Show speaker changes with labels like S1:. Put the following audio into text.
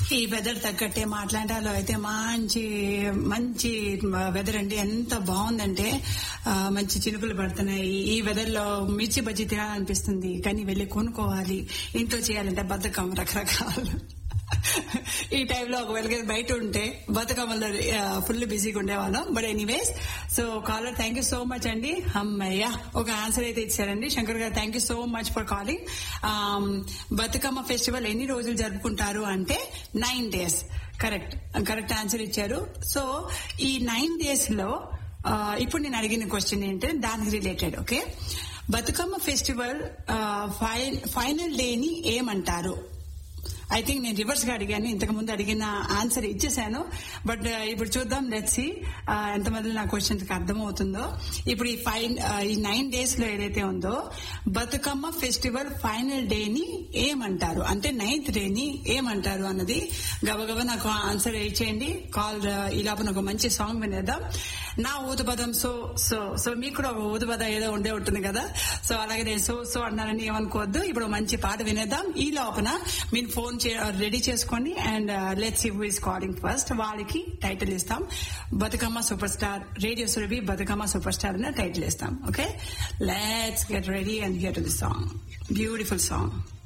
S1: ఈ వెదర్ తగ్గట్టే మాట్లాడాలో అయితే మంచి మంచి వెదర్ అండి ఎంత బాగుందంటే ఆ, మంచి చినుకులు పడుతున్నాయి ఈ వెదర్ లో మిర్చి బజ్జి తినాలనిపిస్తుంది కానీ వెళ్ళి కొనుక్కోవాలి ఇంట్లో చేయాలంటే బద్ధకం రకరకాలు ఈ టైంలో ఒకవేళ బయట ఉంటే బతుకమ్మలో ఫుల్ బిజీగా ఉండేవాళ్ళం but anyways so caller thank you so much అండి అమ్మయ్య ఒక ఆన్సర్ అయితే ఇచ్చారండి శంకర్ గారు thank you so much for calling Bathukamma festival ఎన్ని రోజులు జరుపుకుంటారు అంటే nine days correct correct answer ఇచ్చారు సో ఈ నైన్ డేస్ లో ఆ, ఇప్పుడు నేను అడిగిన క్వశ్చన్ ఏంటంటే దానికి related okay Bathukamma festival final డేని ఏమంటారు ఐ థింక్ నేను రివర్స్ గా అడిగాను ఇంతకు ముందు అడిగిన ఆన్సర్ ఇచ్చేసాను బట్ ఇప్పుడు చూద్దాం లెట్స్ సి ఎంతమంది నా క్వశ్చన్ కి అర్థమవుతుందో ఇప్పుడు ఈ ఫైన్ ఈ నైన్ డేస్ లో ఏదైతే ఉందో బతుకమ్మ ఫెస్టివల్ ఫైనల్ డే ని ఏమంటారు అంటే నైన్త్ డే ని ఏమంటారు అన్నది గబగబా నాకు ఆన్సర్ ఇచ్చేయండి కాల్ ఈ లోపల ఒక మంచి సాంగ్ వినేద్దాం నా ఊదుపదం సో సో సో మీకు కూడా ఒక ఊదుపద ఏదో ఉండే ఉంటుంది కదా సో అలాగే నేను సో సో అన్నానని ఏమనుకోవద్దు ఇప్పుడు ఒక మంచి పాట వినేద్దాం ఈ లోపల మీరు ఫోన్ రెడీ చేసుకోండి and let's who is calling first వాళ్ళకి టైటిల్ ఇస్తాం Bathukamma superstar radio Surabhi Bathukamma superstar అనే టైటిల్ ఇస్తాం okay let's get ready and hear to the song beautiful song